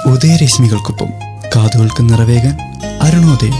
ഉദയരശ്മികൾക്കൊപ്പം കാതുകൾക്ക് നിറവേകാൻ അരുണോദയം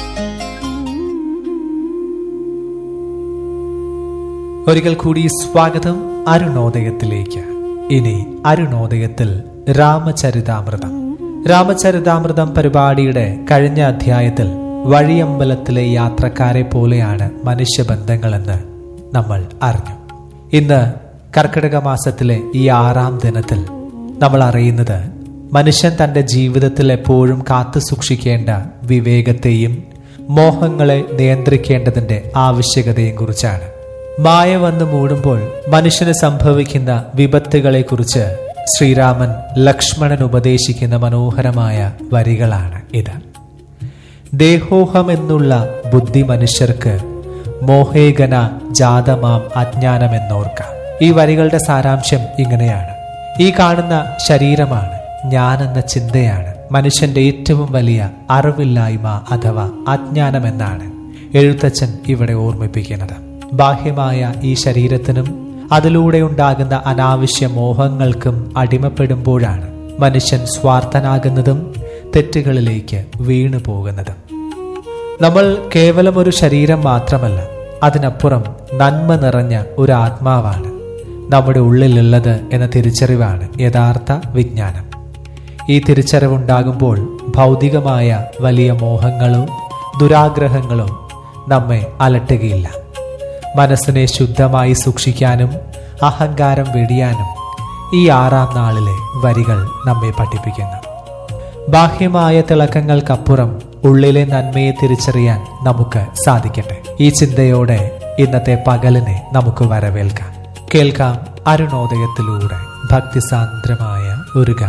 ഒരിക്കൽ കൂടി സ്വാഗതം അരുണോദയത്തിലേക്ക് ഇനി അരുണോദയത്തിൽ രാമചരിതാമൃതം രാമചരിതാമൃതം പരിപാടിയുടെ കഴിഞ്ഞ അധ്യായത്തിൽ വഴിയമ്പലത്തിലെ യാത്രക്കാരെ പോലെയാണ് മനുഷ്യബന്ധങ്ങളെന്ന് നമ്മൾ അറിഞ്ഞു ഇന്ന് കർക്കിടക മാസത്തിലെ ഈ ആറാം ദിനത്തിൽ നമ്മൾ അറിയുന്നത് മനുഷ്യൻ തന്റെ ജീവിതത്തിൽ എപ്പോഴും കാത്തു സൂക്ഷിക്കേണ്ട വിവേകത്തെയും മോഹങ്ങളെ നിയന്ത്രിക്കേണ്ടതിന്റെ ആവശ്യകതയെയും കുറിച്ചാണ് മായ വന്ന് മൂടുമ്പോൾ മനുഷ്യന് സംഭവിക്കുന്ന വിപത്തുകളെക്കുറിച്ച് ശ്രീരാമൻ ലക്ഷ്മണൻ ഉപദേശിക്കുന്ന മനോഹരമായ വരികളാണ് ഇത് ദേഹോഹം എന്നുള്ള ബുദ്ധി മനുഷ്യർക്ക് മോഹേഗന ജാതമാം അജ്ഞാനമെന്നോർക്ക ഈ വരികളുടെ സാരാംശം ഇങ്ങനെയാണ് ഈ കാണുന്ന ശരീരമാണ് ഞാനെന്ന ചിന്തയാണ് മനുഷ്യന്റെ ഏറ്റവും വലിയ അറിവില്ലായ്മ അഥവാ അജ്ഞാനമെന്നാണ് എഴുത്തച്ഛൻ ഇവിടെ ഓർമ്മിപ്പിക്കുന്നത് ബാഹ്യമായ ഈ ശരീരത്തിനും അതിലൂടെ ഉണ്ടാകുന്ന അനാവശ്യ മോഹങ്ങൾക്കും അടിമപ്പെടുമ്പോഴാണ് മനുഷ്യൻ സ്വാർത്ഥനാകുന്നതും തെറ്റുകളിലേക്ക് വീണു പോകുന്നതും നമ്മൾ കേവലം ഒരു ശരീരം മാത്രമല്ല അതിനപ്പുറം നന്മ നിറഞ്ഞ ഒരു ആത്മാവാണ് നമ്മുടെ ഉള്ളിലുള്ളത് എന്ന തിരിച്ചറിവാണ് യഥാർത്ഥ വിജ്ഞാനം ഈ തിരിച്ചറിവുണ്ടാകുമ്പോൾ ഭൗതികമായ വലിയ മോഹങ്ങളോ ദുരാഗ്രഹങ്ങളോ നമ്മെ അലട്ടുകയില്ല മനസ്സിനെ ശുദ്ധമായി സൂക്ഷിക്കാനും അഹങ്കാരം വെടിയാനും ഈ ആറാം നാളിലെ വരികൾ നമ്മെ പഠിപ്പിക്കുന്നു ബാഹ്യമായ തിളക്കങ്ങൾക്കപ്പുറം ഉള്ളിലെ നന്മയെ തിരിച്ചറിയാൻ നമുക്ക് സാധിക്കട്ടെ ഈ ചിന്തയോടെ ഇന്നത്തെ പകലിനെ നമുക്ക് വരവേൽക്കാം കേൾക്കാം അരുണോദയത്തിലൂടെ ഭക്തിസാന്ദ്രമായ ഒരു ഗാനം